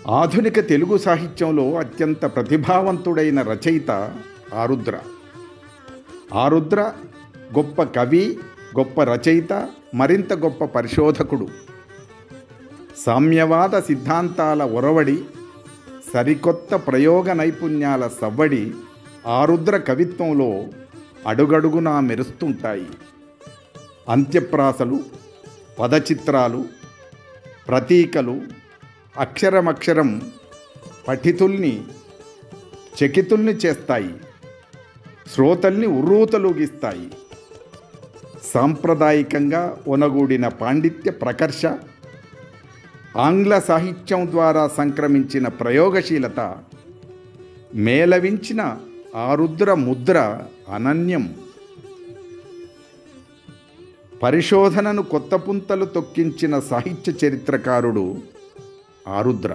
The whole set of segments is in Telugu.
ఆధునిక తెలుగు సాహిత్యంలో అత్యంత ప్రతిభావంతుడైన రచయిత ఆరుద్ర ఆరుద్ర గొప్ప కవి గొప్ప రచయిత మరింత గొప్ప పరిశోధకుడు సామ్యవాద సిద్ధాంతాల ఒరవడి సరికొత్త ప్రయోగ నైపుణ్యాల సవ్వడి ఆరుద్ర కవిత్వంలో అడుగడుగునా మెరుస్తుంటాయి అంత్యప్రాసలు పదచిత్రాలు ప్రతీకలు అక్షరమక్షరం పఠితుల్ని చకితుల్ని చేస్తాయి శ్రోతల్ని ఉర్రూతలూగిస్తాయి సాంప్రదాయికంగా ఒనగూడిన పాండిత్య ప్రకర్ష ఆంగ్ల సాహిత్యం ద్వారా సంక్రమించిన ప్రయోగశీలత మేళవించిన ఆరుద్ర ముద్ర అనన్యం పరిశోధనను కొత్త పుంతలు తొక్కించిన సాహిత్య చరిత్రకారుడు ఆరుద్ర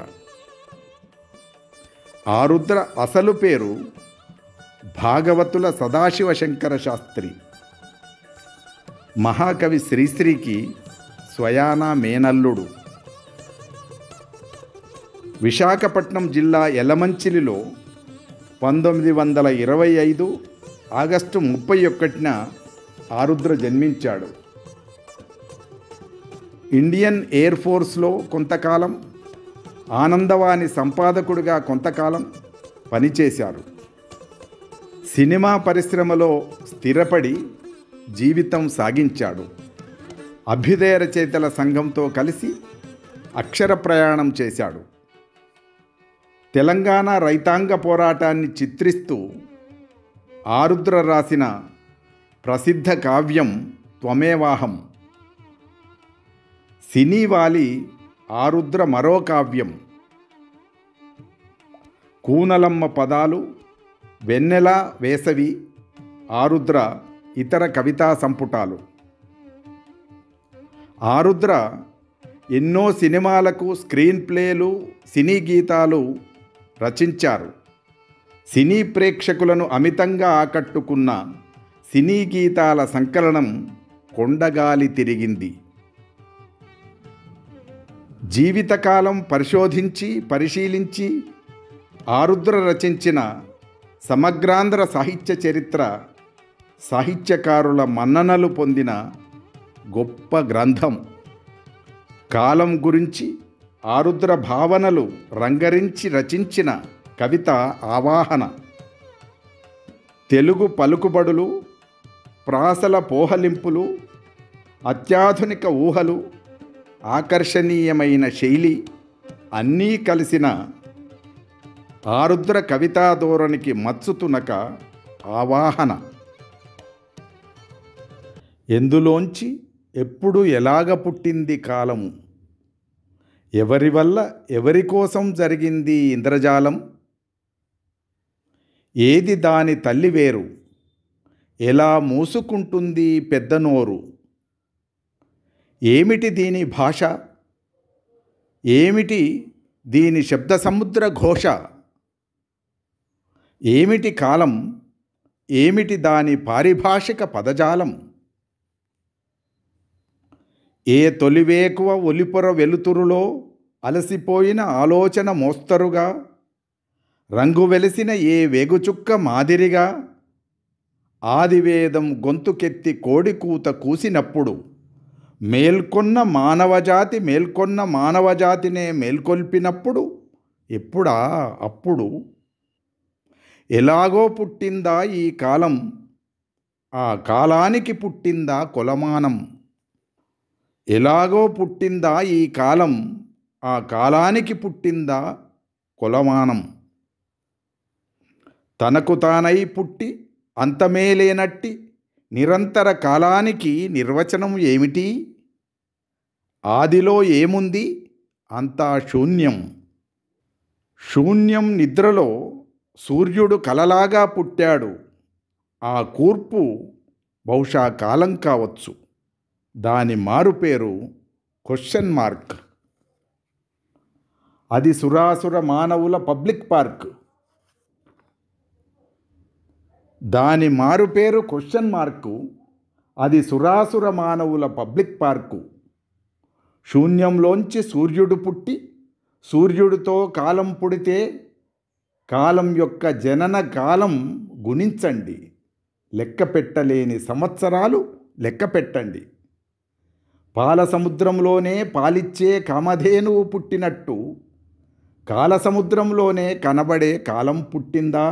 ఆరుద్ర అసలు పేరు భాగవతుల సదాశివ శంకర శాస్త్రి మహాకవి శ్రీశ్రీకి స్వయానా మేనల్లుడు విశాఖపట్నం జిల్లా ఎలమంచిలిలో పంతొమ్మిది వందల ఇరవై ఐదు ఆగస్టు ముప్పై ఒకటిన ఆరుద్ర జన్మించాడు ఇండియన్ ఎయిర్ ఫోర్స్లో కొంతకాలం ఆనందవాణి సంపాదకుడిగా కొంతకాలం పనిచేశారు సినిమా పరిశ్రమలో స్థిరపడి జీవితం సాగించాడు అభ్యుదయ రచయితల సంఘంతో కలిసి అక్షర ప్రయాణం చేశాడు తెలంగాణ రైతాంగ పోరాటాన్ని చిత్రిస్తూ ఆరుద్ర రాసిన ప్రసిద్ధ కావ్యం త్వమేవాహం సినీవాలి ఆరుద్ర మరో కావ్యం కూనలమ్మ పదాలు వెన్నెల వేసవి ఆరుద్ర ఇతర కవితా సంపుటాలు ఆరుద్ర ఎన్నో సినిమాలకు స్క్రీన్ ప్లేలు సినీ గీతాలు రచించారు సినీ ప్రేక్షకులను అమితంగా ఆకట్టుకున్న సినీ గీతాల సంకలనం కొండగాలి తిరిగింది జీవితకాలం పరిశోధించి పరిశీలించి ఆరుద్ర రచించిన సమగ్రాంధ్ర సాహిత్య చరిత్ర సాహిత్యకారుల మన్ననలు పొందిన గొప్ప గ్రంథం కాలం గురించి ఆరుద్ర భావనలు రంగరించి రచించిన కవిత ఆవాహన తెలుగు పలుకుబడులు ప్రాసల పోహలింపులు అత్యాధునిక ఊహలు ఆకర్షణీయమైన శైలి అన్నీ కలిసిన ఆరుద్ర కవితా ధోరణికి మత్సుతునక ఆవాహన ఎందులోంచి ఎప్పుడు ఎలాగ పుట్టింది కాలము ఎవరి వల్ల ఎవరి కోసం జరిగింది ఇంద్రజాలం ఏది దాని తల్లి వేరు ఎలా మూసుకుంటుంది పెద్ద నోరు ఏమిటి దీని భాష ఏమిటి దీని శబ్ద సముద్ర ఘోష ఏమిటి కాలం ఏమిటి దాని పారిభాషిక పదజాలం ఏ తొలివేకువ ఒలిపొర వెలుతురులో అలసిపోయిన ఆలోచన మోస్తరుగా రంగు వెలిసిన ఏ వేగుచుక్క మాదిరిగా ఆదివేదం గొంతుకెత్తి కోడికూత కూసినప్పుడు మేల్కొన్న మానవజాతి మేల్కొన్న మానవజాతినే మేల్కొల్పినప్పుడు ఎప్పుడా అప్పుడు ఎలాగో పుట్టిందా ఈ కాలం ఆ కాలానికి పుట్టిందా కొలమానం ఎలాగో పుట్టిందా ఈ కాలం ఆ కాలానికి పుట్టిందా కొలమానం తనకు తానై పుట్టి అంతమే లేనట్టి నిరంతర కాలానికి నిర్వచనం ఏమిటి ఆదిలో ఏముంది అంతా శూన్యం శూన్యం నిద్రలో సూర్యుడు కలలాగా పుట్టాడు ఆ కూర్పు బహుశా కాలం కావచ్చు దాని మారుపేరు క్వశ్చన్ మార్క్ అది సురాసుర మానవుల పబ్లిక్ పార్క్ దాని మారుపేరు క్వశ్చన్ మార్కు అది సురాసుర మానవుల పబ్లిక్ పార్కు శూన్యంలోంచి సూర్యుడు పుట్టి సూర్యుడితో కాలం పుడితే కాలం యొక్క జనన కాలం గుణించండి లెక్క పెట్టలేని సంవత్సరాలు లెక్క పెట్టండి పాల సముద్రంలోనే పాలిచ్చే కామధేనువు పుట్టినట్టు కాల సముద్రంలోనే కనబడే కాలం పుట్టిందా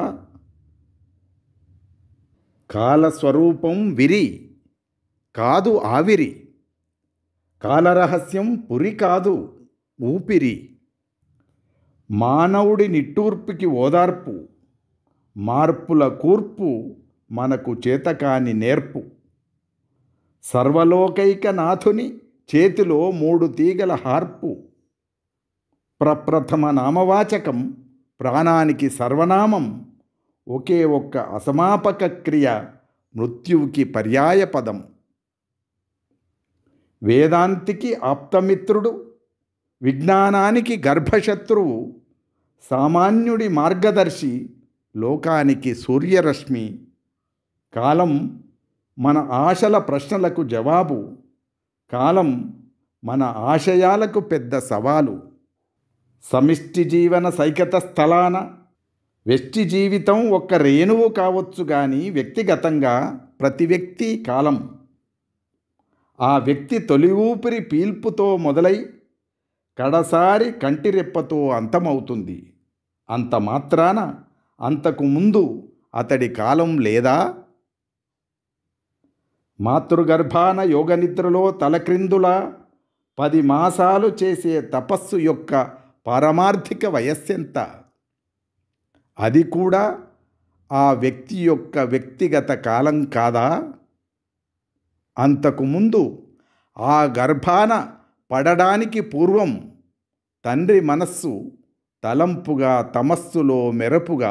కాలస్వరూపం విరి కాదు ఆవిరి కాలరహస్యం పురి కాదు ఊపిరి మానవుడి నిట్టూర్పుకి ఓదార్పు మార్పుల కూర్పు మనకు చేతకాని నేర్పు సర్వలోకైక నాథుని చేతిలో మూడు తీగల హార్పు ప్రప్రథమ నామవాచకం ప్రాణానికి సర్వనామం ఒకే ఒక్క అసమాపక క్రియ మృత్యువుకి పర్యాయపదం వేదాంతికి ఆప్తమిత్రుడు విజ్ఞానానికి గర్భశత్రువు సామాన్యుడి మార్గదర్శి లోకానికి సూర్యరశ్మి కాలం మన ఆశల ప్రశ్నలకు జవాబు కాలం మన ఆశయాలకు పెద్ద సవాలు సమిష్టి జీవన సైకత స్థలాన వ్యష్టి జీవితం ఒక్క రేణువు కావచ్చు కానీ వ్యక్తిగతంగా ప్రతి వ్యక్తి కాలం ఆ వ్యక్తి తొలి ఊపిరి పీల్పుతో మొదలై కడసారి కంటిరెప్పతో అంతమవుతుంది అంత మాత్రాన అంతకు ముందు అతడి కాలం లేదా మాతృగర్భాన యోగనిద్రలో తలక్రిందులా పది మాసాలు చేసే తపస్సు యొక్క పారమార్థిక వయస్సెంత అది కూడా ఆ వ్యక్తి యొక్క వ్యక్తిగత కాలం కాదా అంతకుముందు ఆ గర్భాన పడడానికి పూర్వం తండ్రి మనస్సు తలంపుగా తమస్సులో మెరపుగా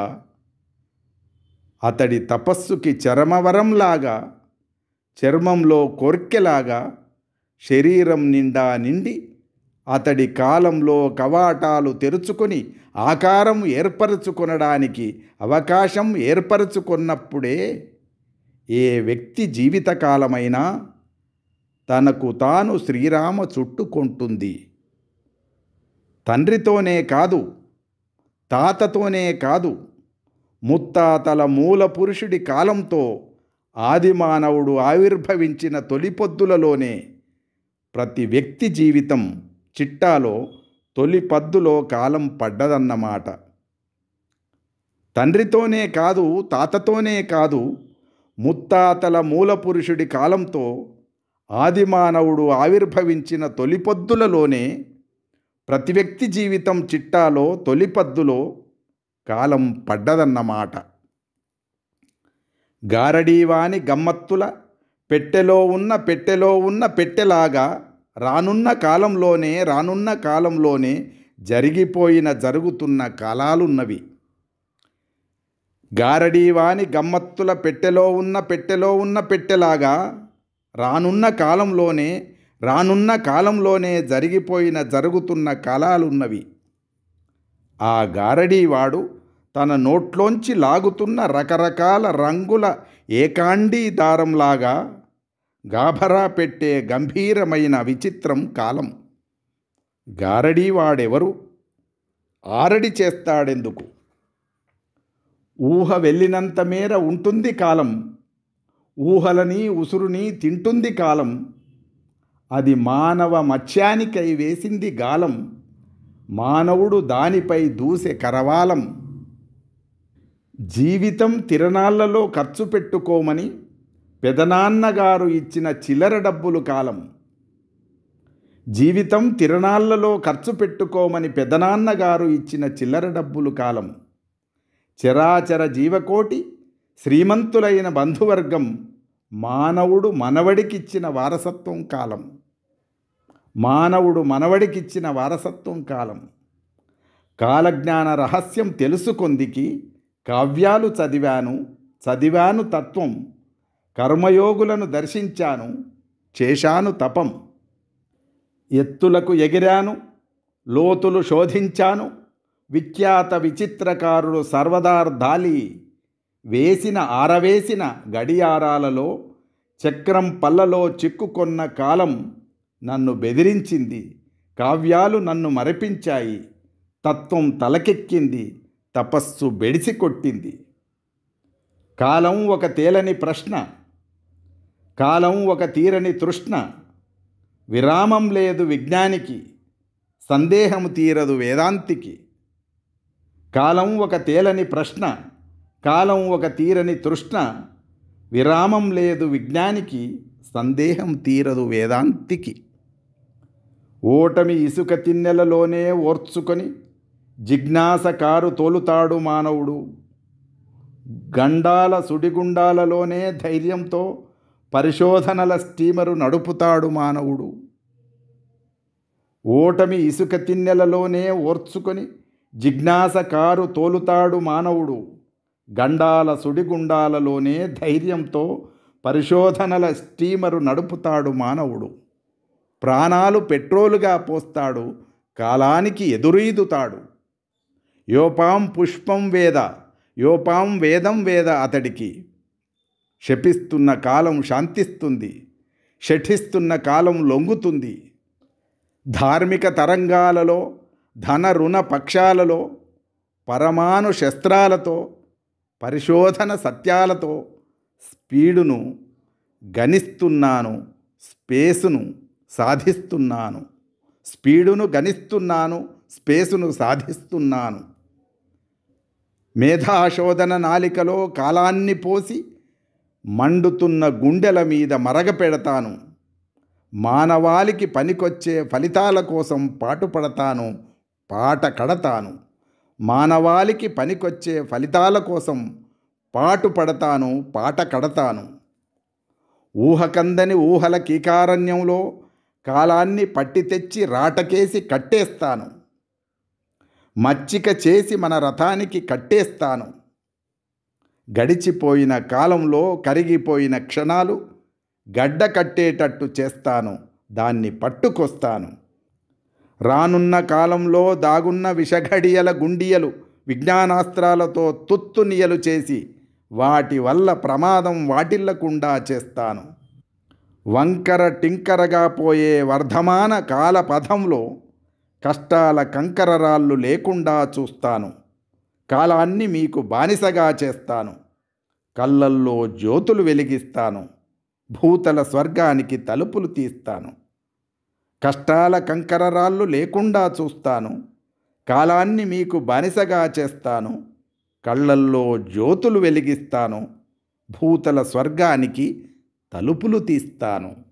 అతడి తపస్సుకి చరమవరంలాగా చర్మంలో కోర్కెలాగా శరీరం నిండా నిండి అతడి కాలంలో కవాటాలు తెరుచుకొని ఆకారం ఏర్పరచుకొనడానికి అవకాశం ఏర్పరచుకున్నప్పుడే ఏ వ్యక్తి జీవితకాలమైనా తనకు తాను శ్రీరామ చుట్టుకుంటుంది తండ్రితోనే కాదు తాతతోనే కాదు ముత్తాతల మూల పురుషుడి కాలంతో ఆదిమానవుడు ఆవిర్భవించిన తొలి పొద్దులలోనే ప్రతి వ్యక్తి జీవితం చిట్టాలో తొలి పద్దులో కాలం పడ్డదన్నమాట తండ్రితోనే కాదు తాతతోనే కాదు ముత్తాతల మూల పురుషుడి కాలంతో ఆదిమానవుడు ఆవిర్భవించిన తొలి పొద్దులలోనే ప్రతి వ్యక్తి జీవితం చిట్టాలో తొలి పద్దులో కాలం పడ్డదన్నమాట గారడీవాని గమ్మత్తుల పెట్టెలో ఉన్న పెట్టెలో ఉన్న పెట్టెలాగా రానున్న కాలంలోనే రానున్న కాలంలోనే జరిగిపోయిన జరుగుతున్న కాలాలున్నవి గారడీవాని గమ్మత్తుల పెట్టెలో ఉన్న పెట్టెలో ఉన్న పెట్టెలాగా రానున్న కాలంలోనే రానున్న కాలంలోనే జరిగిపోయిన జరుగుతున్న కాలాలున్నవి ఆ గారడీవాడు తన నోట్లోంచి లాగుతున్న రకరకాల రంగుల ఏకాండీ దారంలాగా గాభరా పెట్టే గంభీరమైన విచిత్రం కాలం గారడీవాడెవరు ఆరడి చేస్తాడెందుకు ఊహ వెళ్ళినంత మేర ఉంటుంది కాలం ఊహలని ఉసురుని తింటుంది కాలం అది మానవ మత్స్యానికై వేసింది గాలం మానవుడు దానిపై దూసె కరవాలం జీవితం తిరణాళ్లలో ఖర్చు పెట్టుకోమని పెదనాన్నగారు ఇచ్చిన చిల్లర డబ్బులు కాలం జీవితం తిరణాళ్లలో ఖర్చు పెట్టుకోమని పెదనాన్నగారు ఇచ్చిన చిల్లర డబ్బులు కాలం చరాచర జీవకోటి శ్రీమంతులైన బంధువర్గం మానవుడు మనవడికిచ్చిన వారసత్వం కాలం మానవుడు మనవడికిచ్చిన వారసత్వం కాలం కాలజ్ఞాన రహస్యం తెలుసుకొందికి కావ్యాలు చదివాను చదివాను తత్వం కర్మయోగులను దర్శించాను చేశాను తపం ఎత్తులకు ఎగిరాను లోతులు శోధించాను విఖ్యాత విచిత్రకారుడు సర్వదార్ దాలి వేసిన ఆరవేసిన గడియారాలలో చక్రం పల్లలో చిక్కుకొన్న కాలం నన్ను బెదిరించింది కావ్యాలు నన్ను మరపించాయి తత్వం తలకెక్కింది తపస్సు బెడిసి కొట్టింది కాలం ఒక తేలని ప్రశ్న కాలం ఒక తీరని తృష్ణ విరామం లేదు విజ్ఞానికి సందేహం తీరదు వేదాంతికి కాలం ఒక తేలని ప్రశ్న కాలం ఒక తీరని తృష్ణ విరామం లేదు విజ్ఞానికి సందేహం తీరదు వేదాంతికి ఓటమి ఇసుక తిన్నెలలోనే ఓర్చుకొని జిజ్ఞాస కారు తోలుతాడు మానవుడు గండాల సుడిగుండాలలోనే ధైర్యంతో పరిశోధనల స్టీమరు నడుపుతాడు మానవుడు ఓటమి ఇసుక తిన్నెలలోనే ఓర్చుకొని జిజ్ఞాస కారు తోలుతాడు మానవుడు గండాల సుడిగుండాలలోనే ధైర్యంతో పరిశోధనల స్టీమరు నడుపుతాడు మానవుడు ప్రాణాలు పెట్రోలుగా పోస్తాడు కాలానికి ఎదురీదుతాడు యోపాం పుష్పం వేద యోపాం వేదం వేద అతడికి శపిస్తున్న కాలం శాంతిస్తుంది శఠిస్తున్న కాలం లొంగుతుంది ధార్మిక తరంగాలలో ధన రుణ పక్షాలలో పరమాణు శస్త్రాలతో పరిశోధన సత్యాలతో స్పీడును గణిస్తున్నాను స్పేసును సాధిస్తున్నాను స్పీడును గణిస్తున్నాను స్పేసును సాధిస్తున్నాను మేధాశోధన నాలికలో కాలాన్ని పోసి మండుతున్న గుండెల మీద మరగ పెడతాను మానవాళికి పనికొచ్చే ఫలితాల కోసం పాటుపడతాను పాట కడతాను మానవాళికి పనికొచ్చే ఫలితాల కోసం పాటుపడతాను పాట కడతాను ఊహకందని ఊహల కీకారణ్యంలో కాలాన్ని పట్టి తెచ్చి రాటకేసి కట్టేస్తాను మచ్చిక చేసి మన రథానికి కట్టేస్తాను గడిచిపోయిన కాలంలో కరిగిపోయిన క్షణాలు గడ్డ కట్టేటట్టు చేస్తాను దాన్ని పట్టుకొస్తాను రానున్న కాలంలో దాగున్న విషఘడియల గుండియలు విజ్ఞానాస్త్రాలతో తుత్తునియలు చేసి వాటి వల్ల ప్రమాదం వాటిల్లకుండా చేస్తాను వంకర టింకరగా పోయే వర్ధమాన కాలపథంలో కష్టాల కంకరరాళ్ళు లేకుండా చూస్తాను కాలాన్ని మీకు బానిసగా చేస్తాను కళ్ళల్లో జ్యోతులు వెలిగిస్తాను భూతల స్వర్గానికి తలుపులు తీస్తాను కష్టాల కంకరరాళ్ళు లేకుండా చూస్తాను కాలాన్ని మీకు బానిసగా చేస్తాను కళ్ళల్లో జ్యోతులు వెలిగిస్తాను భూతల స్వర్గానికి తలుపులు తీస్తాను